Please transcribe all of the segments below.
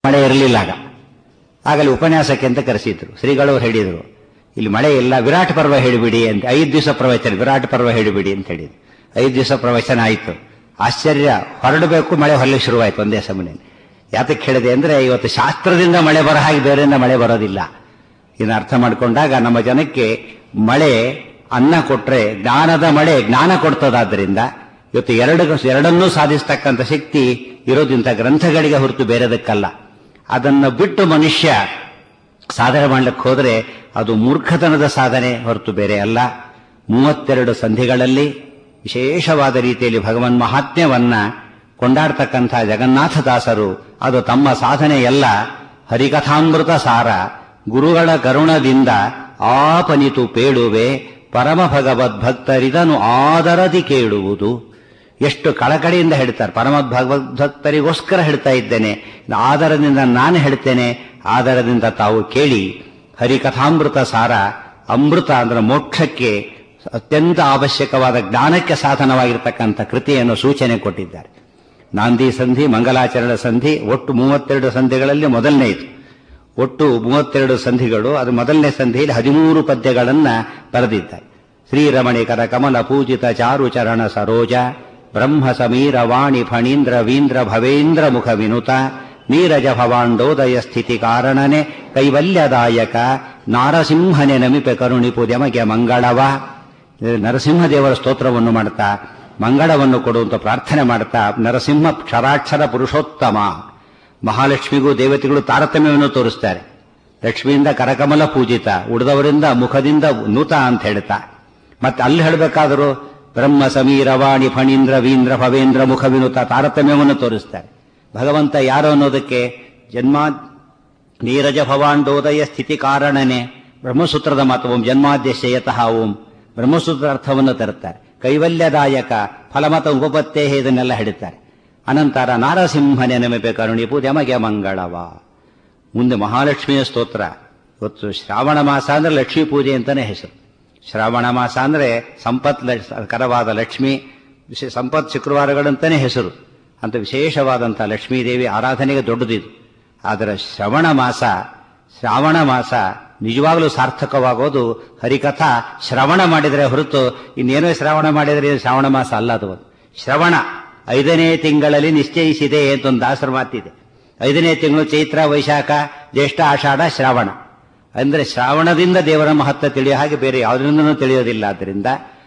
ಮಳೆ ಇರಲಿಲ್ಲ ಆಗ ಆಗಲ್ಲಿ ಉಪನ್ಯಾಸಕ್ಕೆ ಅಂತ ಕರೆಸಿದ್ರು ಶ್ರೀಗಳು ಹೇಳಿದರು ಇಲ್ಲಿ ಮಳೆ ಇಲ್ಲ ವಿರಾಟ್ ಪರ್ವ ಹೇಳಿಬಿಡಿ ಅಂತ ಐದು ದಿವಸ ಪ್ರವಚನ ವಿರಾಟ್ ಪರ್ವ ಹೇಳಿಬಿಡಿ ಅಂತ ಹೇಳಿದ್ರು ಐದು ದಿವಸ ಪ್ರವಚನ ಆಯಿತು ಆಶ್ಚರ್ಯ ಹೊರಡಬೇಕು ಮಳೆ ಹೊರಲಿಕ್ಕೆ ಶುರುವಾಯಿತು ಒಂದೇ ಸಮನೆ ಯಾತಕ್ಕೆ ಹೇಳಿದೆ ಅಂದ್ರೆ ಇವತ್ತು ಶಾಸ್ತ್ರದಿಂದ ಮಳೆ ಬರೋ ಹಾಗೆ ಬೇರೆಯಿಂದ ಮಳೆ ಬರೋದಿಲ್ಲ ಇದನ್ನ ಅರ್ಥ ಮಾಡಿಕೊಂಡಾಗ ನಮ್ಮ ಜನಕ್ಕೆ ಮಳೆ ಅನ್ನ ಕೊಟ್ರೆ ಜ್ಞಾನದ ಮಳೆ ಜ್ಞಾನ ಕೊಡ್ತದಾದ್ರಿಂದ ಇವತ್ತು ಎರಡು ಎರಡನ್ನೂ ಸಾಧಿಸ್ತಕ್ಕಂಥ ಶಕ್ತಿ ಇರೋದಿಂತ ಗ್ರಂಥಗಳಿಗೆ ಹೊರತು ಬೇರೆದಕ್ಕಲ್ಲ ಅದನ್ನು ಬಿಟ್ಟು ಮನುಷ್ಯ ಸಾಧನೆ ಮಾಡ್ಲಿಕ್ಕೆ ಹೋದ್ರೆ ಅದು ಮೂರ್ಖತನದ ಸಾಧನೆ ಹೊರತು ಬೇರೆ ಅಲ್ಲ ಮೂವತ್ತೆರಡು ಸಂಧಿಗಳಲ್ಲಿ ವಿಶೇಷವಾದ ರೀತಿಯಲ್ಲಿ ಭಗವನ್ ಮಹಾತ್ಮ್ಯವನ್ನ ಕೊಂಡಾಡ್ತಕ್ಕಂಥ ಜಗನ್ನಾಥದಾಸರು ಅದು ತಮ್ಮ ಸಾಧನೆಯಲ್ಲ ಹರಿಕಥಾಮೃತ ಸಾರ ಗುರುಗಳ ಕರುಣದಿಂದ ಆಪನಿತು ಪೇಳುವೆ ಪರಮ ಭಗವದ್ಭಕ್ತರಿದನು ಆದರದಿ ಕೇಳುವುದು ಎಷ್ಟು ಕಳಕಳಿಯಿಂದ ಹೇಳ್ತಾರೆ ಪರಮ ಭಗವದ್ಭಕ್ತರಿಗೋಸ್ಕರ ಹೇಳ್ತಾ ಇದ್ದೇನೆ ಆದರದಿಂದ ನಾನು ಹೇಳ್ತೇನೆ ಆದರದಿಂದ ತಾವು ಕೇಳಿ ಹರಿಕಥಾಮೃತ ಸಾರ ಅಮೃತ ಅಂದ್ರೆ ಮೋಕ್ಷಕ್ಕೆ ಅತ್ಯಂತ ಅವಶ್ಯಕವಾದ ಜ್ಞಾನಕ್ಕೆ ಸಾಧನವಾಗಿರ್ತಕ್ಕಂಥ ಕೃತಿಯನ್ನು ಸೂಚನೆ ಕೊಟ್ಟಿದ್ದಾರೆ ನಾಂದಿ ಸಂಧಿ ಮಂಗಲಾಚರಣ ಸಂಧಿ ಒಟ್ಟು ಮೂವತ್ತೆರಡು ಸಂಧಿಗಳಲ್ಲಿ ಮೊದಲನೆಯದು ಒಟ್ಟು ಮೂವತ್ತೆರಡು ಸಂಧಿಗಳು ಅದು ಮೊದಲನೇ ಸಂಧಿಯಲ್ಲಿ ಹದಿಮೂರು ಪದ್ಯಗಳನ್ನ ಬರೆದಿದ್ದಾರೆ ಶ್ರೀರಮಣಿಕರ ಕಮಲ ಪೂಜಿತ ಚಾರು ಚರಣ ಸರೋಜ ಬ್ರಹ್ಮ ಸಮೀರ ವಾಣಿ ಫಣೀಂದ್ರ ವೀಂದ್ರ ಭವೇಂದ್ರ ಮುಖ ವಿನುತ ನೀರಜ ಭವಾಂಡೋದಯ ಸ್ಥಿತಿ ಕಾರಣನೆ ಕೈವಲ್ಯದಾಯಕ ನಾರಸಿಂಹನೆ ನಮಿಪೆ ಕರುಣಿಪು ದೆಮಗೆ ಮಂಗಳವ ನರಸಿಂಹದೇವರ ಸ್ತೋತ್ರವನ್ನು ಮಾಡ್ತಾ ಮಂಗಳವನ್ನು ಕೊಡುವಂತ ಪ್ರಾರ್ಥನೆ ಮಾಡ್ತಾ ನರಸಿಂಹ ಕ್ಷರಾಕ್ಷರ ಪುರುಷೋತ್ತಮ ಮಹಾಲಕ್ಷ್ಮಿಗೂ ದೇವತೆಗಳು ತಾರತಮ್ಯವನ್ನು ತೋರಿಸ್ತಾರೆ ಲಕ್ಷ್ಮಿಯಿಂದ ಕರಕಮಲ ಪೂಜಿತ ಉಳಿದವರಿಂದ ಮುಖದಿಂದ ನೂತ ಅಂತ ಹೇಳ್ತಾ ಮತ್ತೆ ಅಲ್ಲಿ ಹೇಳಬೇಕಾದರೂ ಬ್ರಹ್ಮ ಸಮೀರ ವಾಣಿ ಫಣೀಂದ್ರ ವೀಂದ್ರ ಭವೇಂದ್ರ ಮುಖ ವಿನುತ ತಾರತಮ್ಯವನ್ನು ತೋರಿಸ್ತಾರೆ ಭಗವಂತ ಯಾರು ಅನ್ನೋದಕ್ಕೆ ಜನ್ಮಾ ನೀರಜ ಭವಾಂಡೋದಯ ಸ್ಥಿತಿ ಕಾರಣನೆ ಬ್ರಹ್ಮಸೂತ್ರದ ಮಾತು ಓಂ ಜನ್ಮಾದ್ಯಶಯತಃ ಓಂ ಬ್ರಹ್ಮಸೂತ್ರ ಅರ್ಥವನ್ನು ತರುತ್ತಾರೆ ಕೈವಲ್ಯದಾಯಕ ಫಲಮತ ಉಪಪತ್ತೇ ಇದನ್ನೆಲ್ಲ ಹೇಳುತ್ತಾರೆ ಅನಂತರ ನಾರಸಿಂಹನೆ ನಮಗೆ ಕರುಣಿಪು ದಮಗೆ ಮಂಗಳವ ಮುಂದೆ ಮಹಾಲಕ್ಷ್ಮಿಯ ಸ್ತೋತ್ರ ಇವತ್ತು ಶ್ರಾವಣ ಮಾಸ ಅಂದ್ರೆ ಲಕ್ಷ್ಮೀ ಪೂಜೆ ಅಂತಾನೆ ಹೆಸರು ಶ್ರಾವಣ ಮಾಸ ಅಂದ್ರೆ ಸಂಪತ್ ಕರವಾದ ಲಕ್ಷ್ಮಿ ಸಂಪತ್ ಶುಕ್ರವಾರಗಳಂತಾನೆ ಹೆಸರು ಅಂತ ವಿಶೇಷವಾದಂತಹ ಲಕ್ಷ್ಮೀದೇವಿ ಆರಾಧನೆಗೆ ದೊಡ್ಡದಿದು ಆದರೆ ಶ್ರವಣ ಮಾಸ ಶ್ರಾವಣ ಮಾಸ ನಿಜವಾಗಲೂ ಸಾರ್ಥಕವಾಗೋದು ಹರಿಕಥಾ ಶ್ರವಣ ಮಾಡಿದರೆ ಹೊರತು ಇನ್ನೇನೋ ಶ್ರವಣ ಮಾಡಿದರೆ ಶ್ರಾವಣ ಮಾಸ ಅಲ್ಲ ಅದು ಶ್ರವಣ ಐದನೇ ತಿಂಗಳಲ್ಲಿ ನಿಶ್ಚಯಿಸಿದೆ ಅಂತ ಒಂದು ದಾಸರ ಮಾತಿದೆ ಐದನೇ ತಿಂಗಳು ಚೈತ್ರ ವೈಶಾಖ ಜ್ಯೇಷ್ಠ ಆಷಾಢ ಶ್ರಾವಣ ಅಂದ್ರೆ ಶ್ರಾವಣದಿಂದ ದೇವರ ಮಹತ್ವ ತಿಳಿಯೋ ಹಾಗೆ ಬೇರೆ ಯಾವುದರಿಂದನೂ ತಿಳಿಯೋದಿಲ್ಲ ಆದ್ದರಿಂದ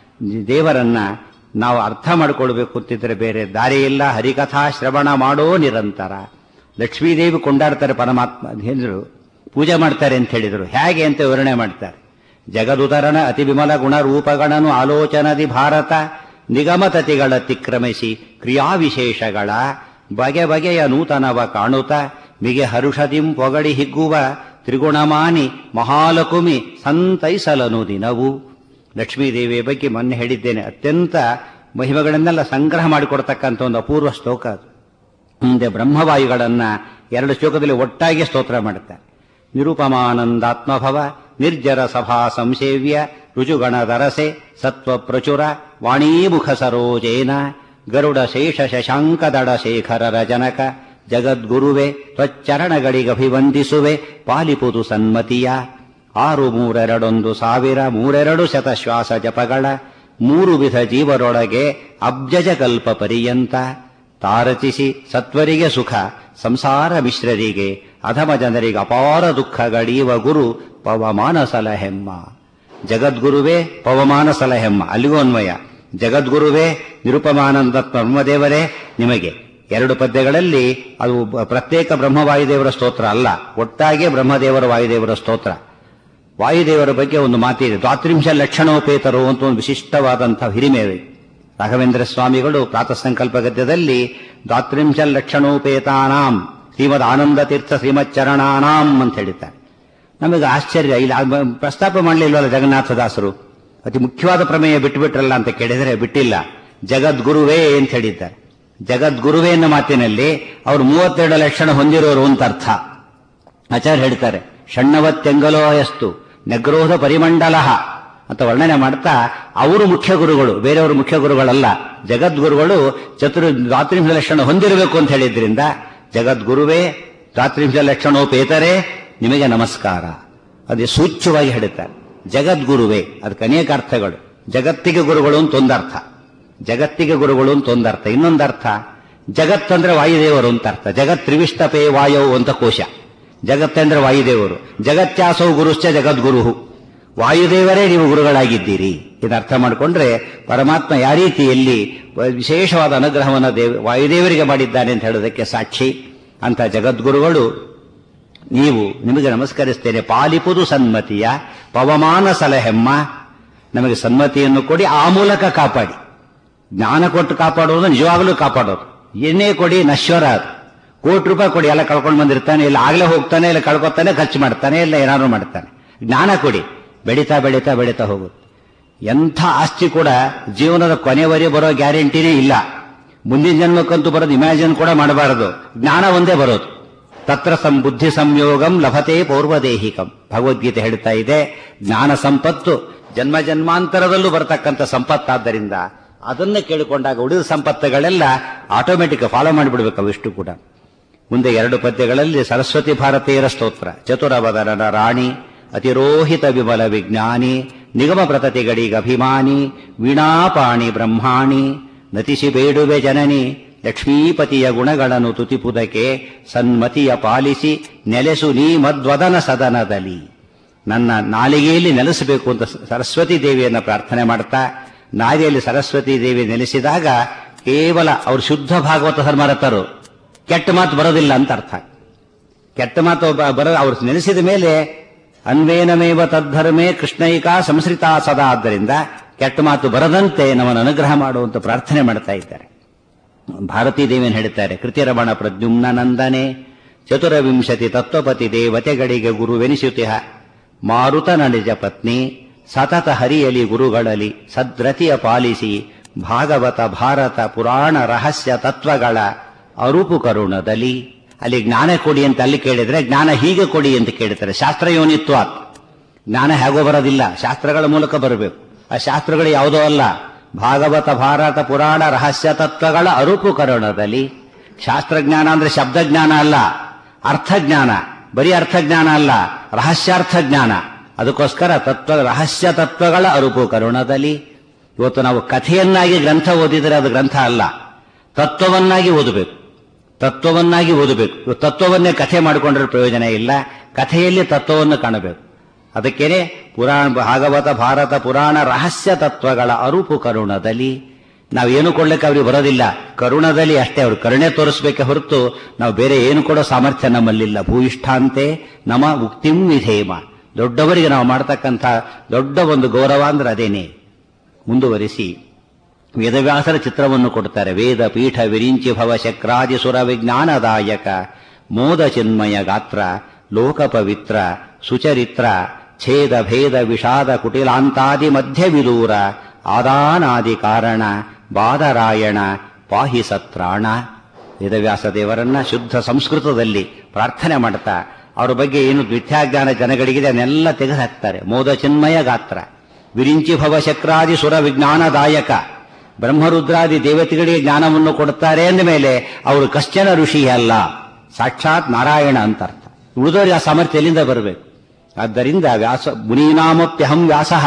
ದೇವರನ್ನ ನಾವು ಅರ್ಥ ಮಾಡಿಕೊಳ್ಬೇಕು ಅಂತಿದ್ರೆ ಬೇರೆ ದಾರಿ ಇಲ್ಲ ಹರಿಕಥಾ ಶ್ರವಣ ಮಾಡೋ ನಿರಂತರ ಲಕ್ಷ್ಮೀದೇವಿ ಕೊಂಡಾಡ್ತಾರೆ ಪರಮಾತ್ಮ ಹೇಳಿದ್ರು ಪೂಜೆ ಮಾಡ್ತಾರೆ ಅಂತ ಹೇಳಿದರು ಹೇಗೆ ಅಂತ ವಿವರಣೆ ಮಾಡ್ತಾರೆ ಜಗದುತರಣ ಅತಿ ವಿಮಲ ಗುಣ ರೂಪಗಣನು ಆಲೋಚನದಿ ಭಾರತ ನಿಗಮತತಿಗಳ ತಿಕ್ರಮಿಸಿ ಕ್ರಿಯಾವಿಶೇಷಗಳ ಬಗೆ ಬಗೆಯ ನೂತನವ ಕಾಣುತ್ತ ಮಿಗೆ ಹರುಷದಿಂ ಪೊಗಡಿ ಹಿಗ್ಗುವ ತ್ರಿಗುಣಮಾನಿ ಮಹಾಲಕುಮಿ ಸಂತೈಸಲನು ದಿನವು ಲಕ್ಷ್ಮೀದೇವಿಯ ಬಗ್ಗೆ ಮೊನ್ನೆ ಹೇಳಿದ್ದೇನೆ ಅತ್ಯಂತ ಮಹಿಮೆಗಳನ್ನೆಲ್ಲ ಸಂಗ್ರಹ ಮಾಡಿಕೊಡ್ತಕ್ಕಂಥ ಒಂದು ಅಪೂರ್ವ ಶ್ಲೋಕ ಅದು ಮುಂದೆ ಬ್ರಹ್ಮವಾಯುಗಳನ್ನ ಎರಡು ಶ್ಲೋಕದಲ್ಲಿ ಒಟ್ಟಾಗಿ ಸ್ತೋತ್ರ ಮಾಡುತ್ತಾರೆ ನಿರುಪಮಾನಂದಾತ್ಮಭವ ನಿರ್ಜರ ಸಭಾ ಸಂಸೇವ್ಯ ರುಜುಗಣದರಸೆ ಸತ್ವ ಪ್ರಚುರ ವಾಣೀಮುಖ ಸರೋಜೇನ ಗರುಡ ಶೇಷ ಶಶಾಂಕದಡ ಶೇಖರರ ಜನಕ ಜಗದ್ಗುರುವೆ ತ್ವಚ್ಚರಣಗಳಿಗಭಿವಂದಿಸುವೆ ಪಾಲಿಪುದು ಸನ್ಮತಿಯ ಆರು ಮೂರೆರಡೊಂದು ಸಾವಿರ ಮೂರೆರಡು ಶತಶ್ವಾಸ ಜಪಗಳ ಮೂರು ವಿಧ ಜೀವರೊಳಗೆ ಅಬ್ಜಜ ಕಲ್ಪ ಪರ್ಯಂತ ತಾರಚಿಸಿ ಸತ್ವರಿಗೆ ಸುಖ ಸಂಸಾರ ಮಿಶ್ರರಿಗೆ ಅಧಮ ಜನರಿಗೆ ಅಪಾರ ದುಃಖಗಳೀವ ಗುರು ಪವಮಾನ ಸಲಹೆಮ್ಮ ಜಗದ್ಗುರುವೇ ಪವಮಾನ ಸಲಹೆಮ್ಮ ಅಲ್ಲಿಗೂ ಅನ್ವಯ ಜಗದ್ಗುರುವೇ ನಿರುಪಮಾನಂದ ಬ್ರಹ್ಮದೇವರೇ ನಿಮಗೆ ಎರಡು ಪದ್ಯಗಳಲ್ಲಿ ಅದು ಪ್ರತ್ಯೇಕ ಬ್ರಹ್ಮವಾಯುದೇವರ ಸ್ತೋತ್ರ ಅಲ್ಲ ಒಟ್ಟಾಗೆ ಬ್ರಹ್ಮದೇವರ ವಾಯುದೇವರ ಸ್ತೋತ್ರ ವಾಯುದೇವರ ಬಗ್ಗೆ ಒಂದು ಮಾತಿದೆ ದ್ವಾತ್ರಿಂಶ ಲಕ್ಷಣೋಪೇತರು ಅಂತ ಒಂದು ವಿಶಿಷ್ಟವಾದಂತಹ ಹಿರಿಮೆ ರಾಘವೇಂದ್ರ ಸ್ವಾಮಿಗಳು ಪ್ರಾತಃ ಸಂಕಲ್ಪ ಗದ್ಯದಲ್ಲಿ ದ್ವಾತ್ರಿಂಶ ಲಕ್ಷಣೋಪೇತಾನಾಂ ಶ್ರೀಮದ್ ಆನಂದ ತೀರ್ಥ ಶ್ರೀಮಚ್ಚರಣಾನಾಂ ಅಂತ ಹೇಳಿದ್ದಾರೆ ನಮಗೆ ಆಶ್ಚರ್ಯ ಇಲ್ಲಿ ಪ್ರಸ್ತಾಪ ಮಾಡಲಿಲ್ವಲ್ಲ ಜಗನ್ನಾಥದಾಸರು ಅತಿ ಮುಖ್ಯವಾದ ಪ್ರಮೇಯ ಬಿಟ್ಟುಬಿಟ್ರಲ್ಲ ಅಂತ ಕೇಳಿದರೆ ಬಿಟ್ಟಿಲ್ಲ ಜಗದ್ಗುರುವೇ ಅಂತ ಹೇಳಿದ್ದಾರೆ ಜಗದ್ಗುರುವೇ ಎನ್ನ ಮಾತಿನಲ್ಲಿ ಅವರು ಮೂವತ್ತೆರಡು ಲಕ್ಷಣ ಹೊಂದಿರೋರು ಅಂತ ಅರ್ಥ ಆಚಾರ್ಯ ಹೇಳ್ತಾರೆ ಷಣ್ಣವತ್ತೆಂಗಲೋ ಎಷ್ಟು ನಗ್ರೋಧ ಪರಿಮಂಡಲ ಅಂತ ವರ್ಣನೆ ಮಾಡ್ತಾ ಅವರು ಮುಖ್ಯ ಗುರುಗಳು ಬೇರೆಯವರು ಮುಖ್ಯ ಗುರುಗಳಲ್ಲ ಜಗದ್ಗುರುಗಳು ಚತುರ್ ದ್ವಾತ್ರಿಂಶ ಲಕ್ಷಣ ಹೊಂದಿರಬೇಕು ಅಂತ ಹೇಳಿದ್ರಿಂದ ಜಗದ್ಗುರುವೇ ದಾತ್ರಿಂಶ ಲಕ್ಷಣೋಪೇತರೆ ನಿಮಗೆ ನಮಸ್ಕಾರ ಅದೇ ಸೂಚ್ಯವಾಗಿ ಹೇಳುತ್ತಾರೆ ಜಗದ್ಗುರುವೇ ಅದಕ್ಕೆ ಅನೇಕ ಅರ್ಥಗಳು ಜಗತ್ತಿಗೆ ಗುರುಗಳು ಅಂತ ಒಂದರ್ಥ ಜಗತ್ತಿಗೆ ಗುರುಗಳು ಅಂತ ಒಂದರ್ಥ ಇನ್ನೊಂದರ್ಥ ಜಗತ್ತಂದ್ರೆ ವಾಯುದೇವರು ಅಂತ ಅರ್ಥ ಜಗತ್ ತ್ರಿವಿಷ್ಟಪೇ ವಾಯವು ಅಂತ ಕೋಶ ಜಗತ್ತಂದ್ರೆ ವಾಯುದೇವರು ಜಗತ್ಯಾಸೌ ಗುರುಶ್ಚ ಜಗದ್ಗುರು ವಾಯುದೇವರೇ ನೀವು ಗುರುಗಳಾಗಿದ್ದೀರಿ ಇದು ಅರ್ಥ ಮಾಡಿಕೊಂಡ್ರೆ ಪರಮಾತ್ಮ ಯಾವ ರೀತಿಯಲ್ಲಿ ವಿಶೇಷವಾದ ಅನುಗ್ರಹವನ್ನು ದೇವ ವಾಯುದೇವರಿಗೆ ಮಾಡಿದ್ದಾನೆ ಅಂತ ಹೇಳೋದಕ್ಕೆ ಸಾಕ್ಷಿ ಅಂತ ಜಗದ್ಗುರುಗಳು ನೀವು ನಿಮಗೆ ನಮಸ್ಕರಿಸ್ತೇನೆ ಪಾಲಿಪುದು ಸನ್ಮತಿಯ ಪವಮಾನ ಸಲಹೆಮ್ಮ ನಮಗೆ ಸನ್ಮತಿಯನ್ನು ಕೊಡಿ ಆ ಮೂಲಕ ಕಾಪಾಡಿ ಜ್ಞಾನ ಕೊಟ್ಟು ಕಾಪಾಡೋದು ನಿಜವಾಗಲೂ ಕಾಪಾಡೋದು ಎಣ್ಣೆ ಕೊಡಿ ನಶ್ವರ ಅದು ಕೋಟಿ ರೂಪಾಯಿ ಕೊಡಿ ಎಲ್ಲ ಕಳ್ಕೊಂಡು ಬಂದಿರ್ತಾನೆ ಇಲ್ಲ ಆಗ್ಲೇ ಹೋಗ್ತಾನೆ ಇಲ್ಲ ಕಳ್ಕೊತಾನೆ ಖರ್ಚು ಮಾಡ್ತಾನೆ ಇಲ್ಲ ಏನಾದ್ರು ಮಾಡ್ತಾನೆ ಜ್ಞಾನ ಕೊಡಿ ಬೆಳೀತಾ ಬೆಳೀತಾ ಬೆಳೀತಾ ಹೋಗುತ್ತೆ ಎಂಥ ಆಸ್ತಿ ಕೂಡ ಜೀವನದ ಕೊನೆವರೆಗೆ ಬರೋ ಗ್ಯಾರಂಟಿನೇ ಇಲ್ಲ ಮುಂದಿನ ಜನ್ಮಕ್ಕಂತೂ ಬರೋದು ಇಮ್ಯಾಜಿನ್ ಕೂಡ ಮಾಡಬಾರದು ಜ್ಞಾನ ಒಂದೇ ಬರೋದು ತತ್ರ ಸಂ ಬುದ್ಧಿ ಸಂಯೋಗಂ ಲಭತೆ ಪೌರ್ವದೇಹಿಕಂ ಭಗವದ್ಗೀತೆ ಹೇಳ್ತಾ ಇದೆ ಜ್ಞಾನ ಸಂಪತ್ತು ಜನ್ಮ ಜನ್ಮಾಂತರದಲ್ಲೂ ಬರತಕ್ಕಂಥ ಸಂಪತ್ತಾದ್ದರಿಂದ ಅದನ್ನ ಕೇಳಿಕೊಂಡಾಗ ಉಳಿದ ಸಂಪತ್ತುಗಳೆಲ್ಲ ಆಟೋಮೆಟಿಕ್ ಫಾಲೋ ಮಾಡಿಬಿಡ್ಬೇಕು ಅವಿಷ್ಟು ಕೂಡ ಮುಂದೆ ಎರಡು ಪದ್ಯಗಳಲ್ಲಿ ಸರಸ್ವತಿ ಭಾರತೀಯರ ಸ್ತೋತ್ರ ಚತುರವದರನ ರಾಣಿ ಅತಿರೋಹಿತ ವಿಮಲ ವಿಜ್ಞಾನಿ ನಿಗಮ ಪ್ರತತಿಗಡಿಗ ಅಭಿಮಾನಿ ವೀಣಾಪಾಣಿ ಬ್ರಹ್ಮಾಣಿ ನತಿಸಿ ಬೇಡುವೆ ಜನನಿ ಲಕ್ಷ್ಮೀಪತಿಯ ಗುಣಗಳನ್ನು ತುತಿಪುದಕ್ಕೆ ಸನ್ಮತಿಯ ಪಾಲಿಸಿ ನೆಲೆಸು ನೀ ಮದ್ವದನ ಸದನದಲ್ಲಿ ನನ್ನ ನಾಲಿಗೆಯಲ್ಲಿ ನೆಲೆಸಬೇಕು ಅಂತ ಸರಸ್ವತಿ ದೇವಿಯನ್ನ ಪ್ರಾರ್ಥನೆ ಮಾಡ್ತಾ ನಾಲಿಗೆಯಲ್ಲಿ ಸರಸ್ವತಿ ದೇವಿ ನೆಲೆಸಿದಾಗ ಕೇವಲ ಅವರು ಶುದ್ಧ ಭಾಗವತ ಧರ್ಮರತರು ಕೆಟ್ಟ ಮಾತು ಬರೋದಿಲ್ಲ ಅಂತ ಅರ್ಥ ಕೆಟ್ಟ ಮಾತು ಬರ ಅವರು ನೆಲೆಸಿದ ಮೇಲೆ ಅನ್ವೇನಮೇವ ತದ್ಧರ್ಮೇ ಕೃಷ್ಣೈಕ ಸಂಸ್ಕೃತ ಸದಾ ಆದ್ದರಿಂದ ಕೆಟ್ಟ ಮಾತು ಬರದಂತೆ ನಮ್ಮನ್ನು ಅನುಗ್ರಹ ಮಾಡುವಂತ ಪ್ರಾರ್ಥನೆ ಮಾಡ್ತಾ ಇದ್ದಾರೆ ಭಾರತೀ ದೇವಿಯನ್ನು ಹೇಳ್ತಾರೆ ಕೃತಿರಮಣ ಪ್ರದ್ಯುಮ್ನ ನಂದನೆ ಚತುರವಿಂಶತಿ ತತ್ವಪತಿ ದೇವತೆಗಳಿಗೆ ಗುರುವೆನಿಸುತಿಹ ಮಾರುತ ನಿಜ ಪತ್ನಿ ಸತತ ಹರಿಯಲಿ ಗುರುಗಳಲ್ಲಿ ಸದ್ರತಿಯ ಪಾಲಿಸಿ ಭಾಗವತ ಭಾರತ ಪುರಾಣ ರಹಸ್ಯ ತತ್ವಗಳ ಅರೂಪು ಕರುಣದಲ್ಲಿ ಅಲ್ಲಿ ಜ್ಞಾನ ಕೊಡಿ ಅಂತ ಅಲ್ಲಿ ಕೇಳಿದ್ರೆ ಜ್ಞಾನ ಹೀಗೆ ಕೊಡಿ ಅಂತ ಕೇಳ್ತಾರೆ ಶಾಸ್ತ್ರ ಯೋನಿತ್ವ ಜ್ಞಾನ ಹೇಗೋ ಬರೋದಿಲ್ಲ ಶಾಸ್ತ್ರಗಳ ಮೂಲಕ ಬರಬೇಕು ಆ ಶಾಸ್ತ್ರಗಳು ಯಾವುದೋ ಅಲ್ಲ ಭಾಗವತ ಭಾರತ ಪುರಾಣ ರಹಸ್ಯ ತತ್ವಗಳ ಅರೂಪು ಕರುಣದಲ್ಲಿ ಶಾಸ್ತ್ರಜ್ಞಾನ ಅಂದ್ರೆ ಶಬ್ದಜ್ಞಾನ ಅಲ್ಲ ಅರ್ಥಜ್ಞಾನ ಬರೀ ಅರ್ಥಜ್ಞಾನ ಅಲ್ಲ ರಹಸ್ಯಾರ್ಥ ಜ್ಞಾನ ಅದಕ್ಕೋಸ್ಕರ ತತ್ವ ರಹಸ್ಯ ತತ್ವಗಳ ಅರೂಪು ಕರುಣದಲ್ಲಿ ಇವತ್ತು ನಾವು ಕಥೆಯನ್ನಾಗಿ ಗ್ರಂಥ ಓದಿದರೆ ಅದು ಗ್ರಂಥ ಅಲ್ಲ ತತ್ವವನ್ನಾಗಿ ಓದಬೇಕು ತತ್ವವನ್ನಾಗಿ ಓದಬೇಕು ಇವತ್ತು ತತ್ವವನ್ನೇ ಕಥೆ ಮಾಡಿಕೊಂಡ್ರೆ ಪ್ರಯೋಜನ ಇಲ್ಲ ಕಥೆಯಲ್ಲಿ ತತ್ವವನ್ನು ಕಾಣಬೇಕು ಅದಕ್ಕೇನೆ ಪುರಾಣ ಭಾಗವತ ಭಾರತ ಪುರಾಣ ರಹಸ್ಯ ತತ್ವಗಳ ಅರೂಪು ಕರುಣದಲ್ಲಿ ನಾವೇನು ಕೊಡ್ಲಿಕ್ಕೆ ಅವ್ರಿಗೆ ಬರೋದಿಲ್ಲ ಕರುಣದಲ್ಲಿ ಅಷ್ಟೇ ಅವ್ರು ಕರುಣೆ ತೋರಿಸ್ಬೇಕೆ ಹೊರತು ನಾವು ಬೇರೆ ಏನು ಕೊಡೋ ಸಾಮರ್ಥ್ಯ ನಮ್ಮಲ್ಲಿಲ್ಲ ಭೂಯಿಷ್ಠಾಂತೆ ನಮ ಉಕ್ತಿಂ ವಿಧೇಮ ದೊಡ್ಡವರಿಗೆ ನಾವು ಮಾಡ್ತಕ್ಕಂಥ ದೊಡ್ಡ ಒಂದು ಗೌರವ ಅಂದ್ರೆ ಅದೇನೆ ಮುಂದುವರಿಸಿ ವೇದವ್ಯಾಸರ ಚಿತ್ರವನ್ನು ಕೊಡ್ತಾರೆ ವೇದ ಪೀಠ ವಿರಿಂಚಿ ಭವ ಶಕ್ರಾದಿ ಸುರ ವಿಜ್ಞಾನದಾಯಕ ಮೋದ ಚಿನ್ಮಯ ಗಾತ್ರ ಲೋಕ ಪವಿತ್ರ ಸುಚರಿತ್ರ ಛೇದ ಭೇದ ವಿಷಾದ ಕುಟಿಲಾಂತಾದಿ ಮಧ್ಯ ವಿದೂರ ಆದಾನಾದಿ ಕಾರಣ ಬಾದರಾಯಣ ಪಾಹಿ ಸತ್ರಾಣ ವೇದವ್ಯಾಸ ದೇವರನ್ನ ಶುದ್ಧ ಸಂಸ್ಕೃತದಲ್ಲಿ ಪ್ರಾರ್ಥನೆ ಮಾಡ್ತಾ ಅವರ ಬಗ್ಗೆ ಏನು ಮಿಥ್ಯಾಜ್ಞಾನ ಜನಗಳಿಗಿದೆ ಅದನ್ನೆಲ್ಲ ತೆಗೆದುಹಾಕ್ತಾರೆ ಮೋದ ಚಿನ್ಮಯ ಗಾತ್ರ ವಿರಿಂಚಿ ಭವ ಶಕ್ರಾದಿ ಸುರ ವಿಜ್ಞಾನದಾಯಕ ಬ್ರಹ್ಮರುದ್ರಾದಿ ದೇವತೆಗಳಿಗೆ ಜ್ಞಾನವನ್ನು ಕೊಡುತ್ತಾರೆ ಅಂದ ಮೇಲೆ ಅವರು ಕಶ್ಚನ ಋಷಿ ಅಲ್ಲ ಸಾಕ್ಷಾತ್ ನಾರಾಯಣ ಅಂತ ಅರ್ಥ ಉಳಿದವರಿಗೆ ಆ ಸಾಮರ್ಥ್ಯ ಎಲ್ಲಿಂದ ಬರಬೇಕು ಆದ್ದರಿಂದ ವ್ಯಾಸ ಮುನೀನಾಮಪ್ಯಹಂ ವ್ಯಾಸಃ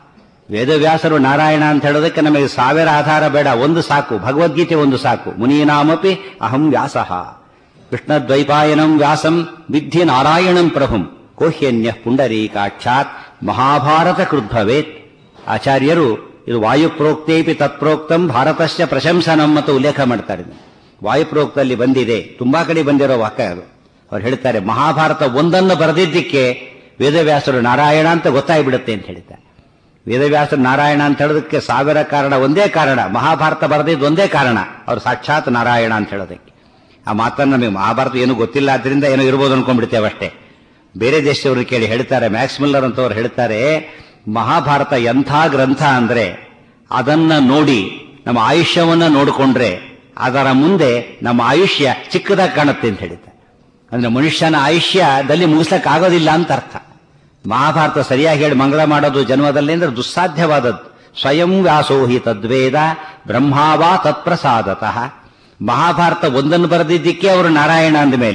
ವೇದವ್ಯಾಸರು ನಾರಾಯಣ ಅಂತ ಹೇಳೋದಕ್ಕೆ ನಮಗೆ ಸಾವಿರ ಆಧಾರ ಬೇಡ ಒಂದು ಸಾಕು ಭಗವದ್ಗೀತೆ ಒಂದು ಸಾಕು ಮುನೀನಾಮಪಿ ಅಹಂ ವ್ಯಾಸಃ ಕೃಷ್ಣದ್ವೈಪಾಯನಂ ವ್ಯಾಸಂ ವಿದ್ಧಿ ನಾರಾಯಣಂ ಪ್ರಭುಂ ಕೋಹ್ಯನ್ಯ ಪುಂಡರೀಕಾಕ್ಷಾತ್ ಮಹಾಭಾರತ ಕೃದ್ಭವೇತ್ ಆಚಾರ್ಯರು ಇದು ವಾಯುಪ್ರೋಕ್ತೇಪಿ ತತ್ಪ್ರೋಕ್ತಂ ಭಾರತಸ್ಯ ಪ್ರಶಂಸನಂ ಮತ್ತು ಉಲ್ಲೇಖ ಮಾಡ್ತಾರೆ ವಾಯುಪ್ರೋಕ್ತಲ್ಲಿ ಬಂದಿದೆ ತುಂಬಾ ಕಡೆ ಬಂದಿರೋ ವಾಕ್ಯ ಅದು ಅವ್ರು ಹೇಳ್ತಾರೆ ಮಹಾಭಾರತ ಒಂದನ್ನು ಬರೆದಿದ್ದಕ್ಕೆ ವೇದವ್ಯಾಸರು ನಾರಾಯಣ ಅಂತ ಗೊತ್ತಾಗ್ಬಿಡುತ್ತೆ ಅಂತ ಹೇಳ್ತಾರೆ ವೇದವ್ಯಾಸರು ನಾರಾಯಣ ಅಂತ ಹೇಳೋದಕ್ಕೆ ಸಾವಿರ ಕಾರಣ ಒಂದೇ ಕಾರಣ ಮಹಾಭಾರತ ಬರೆದಿದ್ದು ಒಂದೇ ಕಾರಣ ಅವರು ಸಾಕ್ಷಾತ್ ನಾರಾಯಣ ಅಂತ ಹೇಳೋದಕ್ಕೆ ಆ ಮಾತನ್ನು ನಮಗೆ ಮಹಾಭಾರತ ಏನು ಗೊತ್ತಿಲ್ಲ ಆದ್ರಿಂದ ಏನೋ ಇರ್ಬೋದು ಅನ್ಕೊಂಡ್ಬಿಡ್ತೇವೆ ಅಷ್ಟೇ ಬೇರೆ ದೇಶದವರು ಕೇಳಿ ಹೇಳ್ತಾರೆ ಮ್ಯಾಕ್ಸ್ ಮಿಲ್ಲರ್ ಅಂತವ್ರು ಹೇಳ್ತಾರೆ ಮಹಾಭಾರತ ಎಂಥ ಗ್ರಂಥ ಅಂದ್ರೆ ಅದನ್ನ ನೋಡಿ ನಮ್ಮ ಆಯುಷ್ಯವನ್ನ ನೋಡಿಕೊಂಡ್ರೆ ಅದರ ಮುಂದೆ ನಮ್ಮ ಆಯುಷ್ಯ ಚಿಕ್ಕದಾಗಿ ಕಾಣುತ್ತೆ ಅಂತ ಹೇಳಿದ್ದಾರೆ ಅಂದ್ರೆ ಮನುಷ್ಯನ ಆಯುಷ್ಯದಲ್ಲಿ ಮುಗಿಸ್ಲಕ್ ಆಗೋದಿಲ್ಲ ಅಂತ ಅರ್ಥ ಮಹಾಭಾರತ ಸರಿಯಾಗಿ ಹೇಳಿ ಮಂಗಳ ಮಾಡೋದು ಜನ್ಮದಲ್ಲಿ ಅಂದ್ರೆ ದುಸ್ಸಾಧ್ಯವಾದದ್ದು ಸ್ವಯಂ ವ್ಯಾಸೋಹಿ ತದ್ವೇದ ಬ್ರಹ್ಮಾವಾ ತತ್ಪ್ರಸಾದತಃ ಮಹಾಭಾರತ ಒಂದನ್ನು ಬರೆದಿದ್ದಕ್ಕೆ ಅವರು ನಾರಾಯಣ ಅಂದ ಮೇಲೆ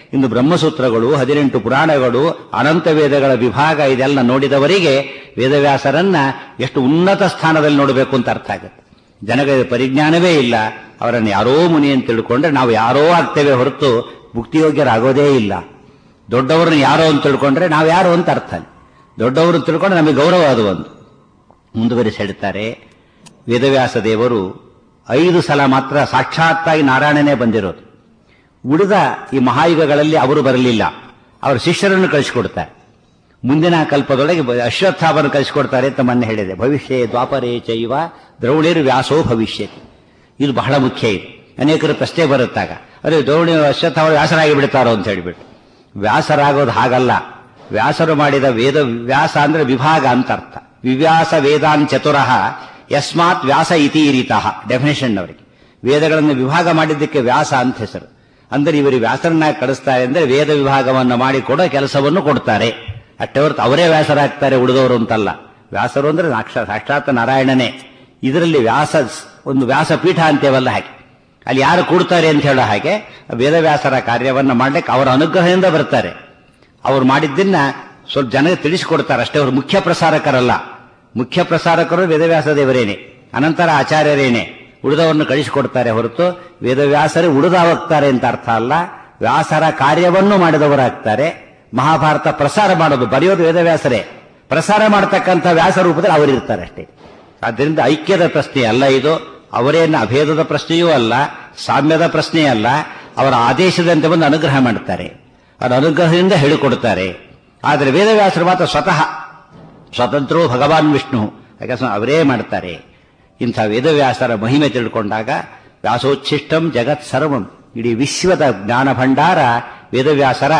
ಇನ್ನು ಬ್ರಹ್ಮಸೂತ್ರಗಳು ಹದಿನೆಂಟು ಪುರಾಣಗಳು ಅನಂತ ವೇದಗಳ ವಿಭಾಗ ಇದೆಲ್ಲ ನೋಡಿದವರಿಗೆ ವೇದವ್ಯಾಸರನ್ನ ಎಷ್ಟು ಉನ್ನತ ಸ್ಥಾನದಲ್ಲಿ ನೋಡಬೇಕು ಅಂತ ಅರ್ಥ ಆಗುತ್ತೆ ಜನಗಳಿಗೆ ಪರಿಜ್ಞಾನವೇ ಇಲ್ಲ ಅವರನ್ನು ಯಾರೋ ಮುನಿ ಅಂತ ತಿಳ್ಕೊಂಡ್ರೆ ನಾವು ಯಾರೋ ಆಗ್ತೇವೆ ಹೊರತು ಮುಕ್ತಿಯೋಗ್ಯರಾಗೋದೇ ಇಲ್ಲ ದೊಡ್ಡವರನ್ನ ಯಾರೋ ಅಂತ ತಿಳ್ಕೊಂಡ್ರೆ ನಾವು ಯಾರೋ ಅಂತ ಅರ್ಥ ದೊಡ್ಡವರು ತಿಳ್ಕೊಂಡ್ರೆ ನಮಗೆ ಗೌರವ ಅದು ಒಂದು ಮುಂದುವರಿಸಿ ಹೇಳ್ತಾರೆ ವೇದವ್ಯಾಸ ದೇವರು ಐದು ಸಲ ಮಾತ್ರ ಸಾಕ್ಷಾತ್ತಾಗಿ ನಾರಾಯಣನೇ ಬಂದಿರೋದು ಉಳಿದ ಈ ಮಹಾಯುಗಗಳಲ್ಲಿ ಅವರು ಬರಲಿಲ್ಲ ಅವರ ಶಿಷ್ಯರನ್ನು ಕಳಿಸಿಕೊಡ್ತಾರೆ ಮುಂದಿನ ಕಲ್ಪದೊಳಗೆ ಅಶ್ವತ್ಥಾಮನ್ನು ಕಳಿಸಿಕೊಡ್ತಾರೆ ಅಂತ ಮೊನ್ನೆ ಹೇಳಿದೆ ಭವಿಷ್ಯ ದ್ವಾಪರೇ ಚೈವ ದ್ರೌಣಿರ್ ವ್ಯಾಸೋ ಭವಿಷ್ಯತಿ ಇದು ಬಹಳ ಮುಖ್ಯ ಇದು ಅನೇಕರು ಪ್ರಶ್ನೆ ಬರುತ್ತಾಗ ಅರೆ ದ್ರೌಣಿ ಅಶ್ವತ್ಥಾಮ ವ್ಯಾಸರಾಗಿ ಬಿಡ್ತಾರೋ ಅಂತ ಹೇಳಿಬಿಟ್ಟು ವ್ಯಾಸರಾಗೋದು ಹಾಗಲ್ಲ ವ್ಯಾಸರು ಮಾಡಿದ ವೇದ ವ್ಯಾಸ ಅಂದ್ರೆ ವಿಭಾಗ ಅಂತ ಅರ್ಥ ವಿವ್ಯಾಸ ವೇದಾನ್ ಚತುರಃ ಯಸ್ಮಾತ್ ವ್ಯಾಸ ಇತಿ ರೀತಃ ಡೆಫಿನೇಷನ್ ಅವರಿಗೆ ವೇದಗಳನ್ನು ವಿಭಾಗ ಮಾಡಿದ್ದಕ್ಕೆ ವ್ಯಾಸ ಅಂತ ಹೆಸರು ಅಂದ್ರೆ ಇವರಿಗೆ ವ್ಯಾಸರನ್ನಾಗಿ ಕಳಿಸ್ತಾರೆ ಅಂದ್ರೆ ವೇದ ವಿಭಾಗವನ್ನು ಮಾಡಿ ಕೊಡೋ ಕೆಲಸವನ್ನು ಕೊಡ್ತಾರೆ ಅಷ್ಟೇ ಹೊರತು ಅವರೇ ವ್ಯಾಸರಾಗ್ತಾರೆ ಉಳಿದವರು ಅಂತಲ್ಲ ವ್ಯಾಸರು ಅಂದ್ರೆ ಸಾಕ್ಷಾ ಸಾಕ್ಷಾತ್ ನಾರಾಯಣನೇ ಇದರಲ್ಲಿ ವ್ಯಾಸ ಒಂದು ವ್ಯಾಸಪೀಠ ಅಂತೇವಲ್ಲ ಹಾಗೆ ಅಲ್ಲಿ ಯಾರು ಕೂಡ್ತಾರೆ ಅಂತ ಹೇಳೋ ಹಾಗೆ ವೇದವ್ಯಾಸರ ಕಾರ್ಯವನ್ನ ಮಾಡ್ಲಿಕ್ಕೆ ಅವರ ಅನುಗ್ರಹದಿಂದ ಬರ್ತಾರೆ ಅವ್ರು ಮಾಡಿದ್ದನ್ನ ಸ್ವಲ್ಪ ಜನಕ್ಕೆ ತಿಳಿಸಿಕೊಡ್ತಾರೆ ಅಷ್ಟೇ ಅವರು ಮುಖ್ಯ ಪ್ರಸಾರಕರಲ್ಲ ಮುಖ್ಯ ಪ್ರಸಾರಕರು ವೇದವ್ಯಾಸ ದೇವರೇನೆ ಅನಂತರ ಆಚಾರ್ಯರೇನೆ ಉಳಿದವರನ್ನು ಕಳಿಸಿಕೊಡ್ತಾರೆ ಹೊರತು ವೇದವ್ಯಾಸರೇ ಉಳಿದವಾಗ್ತಾರೆ ಅಂತ ಅರ್ಥ ಅಲ್ಲ ವ್ಯಾಸರ ಕಾರ್ಯವನ್ನು ಮಾಡಿದವರಾಗ್ತಾರೆ ಮಹಾಭಾರತ ಪ್ರಸಾರ ಮಾಡೋದು ಬರೆಯೋದು ವೇದವ್ಯಾಸರೇ ಪ್ರಸಾರ ಮಾಡತಕ್ಕಂಥ ವ್ಯಾಸ ರೂಪದಲ್ಲಿ ಅವರಿರ್ತಾರೆ ಅಷ್ಟೇ ಆದ್ದರಿಂದ ಐಕ್ಯದ ಪ್ರಶ್ನೆ ಅಲ್ಲ ಇದು ಅವರೇನು ಅಭೇದದ ಪ್ರಶ್ನೆಯೂ ಅಲ್ಲ ಸಾಮ್ಯದ ಪ್ರಶ್ನೆ ಅಲ್ಲ ಅವರ ಆದೇಶದಂತೆ ಬಂದು ಅನುಗ್ರಹ ಮಾಡುತ್ತಾರೆ ಅವರ ಅನುಗ್ರಹದಿಂದ ಹೇಳಿಕೊಡುತ್ತಾರೆ ಆದರೆ ವೇದವ್ಯಾಸರು ಮಾತ್ರ ಸ್ವತಃ ಸ್ವತಂತ್ರೋ ಭಗವಾನ್ ವಿಷ್ಣು ಯಾಕಂದ್ರೆ ಅವರೇ ಮಾಡ್ತಾರೆ ಇಂಥ ವೇದವ್ಯಾಸರ ಮಹಿಮೆ ತಿಳ್ಕೊಂಡಾಗ ವ್ಯಾಸೋಚ್ಛಿಷ್ಟಂ ಜಗತ್ ಸರ್ವಂ ಇಡೀ ವಿಶ್ವದ ಜ್ಞಾನ ಭಂಡಾರ ವೇದವ್ಯಾಸರ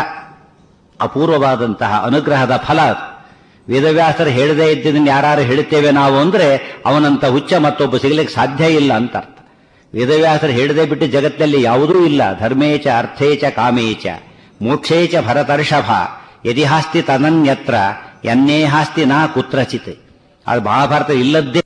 ಅಪೂರ್ವವಾದಂತಹ ಅನುಗ್ರಹದ ಫಲ ವೇದವ್ಯಾಸರು ಹೇಳದೇ ಇದ್ದದನ್ನು ಯಾರು ಹೇಳುತ್ತೇವೆ ನಾವು ಅಂದ್ರೆ ಅವನಂತ ಹುಚ್ಚ ಮತ್ತೊಬ್ಬ ಸಿಗಲಿಕ್ಕೆ ಸಾಧ್ಯ ಇಲ್ಲ ಅಂತ ಅರ್ಥ ವೇದವ್ಯಾಸರು ಹೇಳದೇ ಬಿಟ್ಟು ಜಗತ್ತಲ್ಲಿ ಯಾವುದೂ ಇಲ್ಲ ಧರ್ಮೇಚ ಅರ್ಥೇಚ ಕಾಮೇಚ ಮೋಕ್ಷೇಚ ಭರತರ್ಷಭ ಯದಿಹಾಸ್ತಿ ತನನ್ಯತ್ರ ಎನ್ನೇ ಹಾಸ್ತಿ ನಾ ಕುತ್ರಚಿತ್ ಅದು ಮಹಾಭಾರತ ಇಲ್ಲದ್ದೇ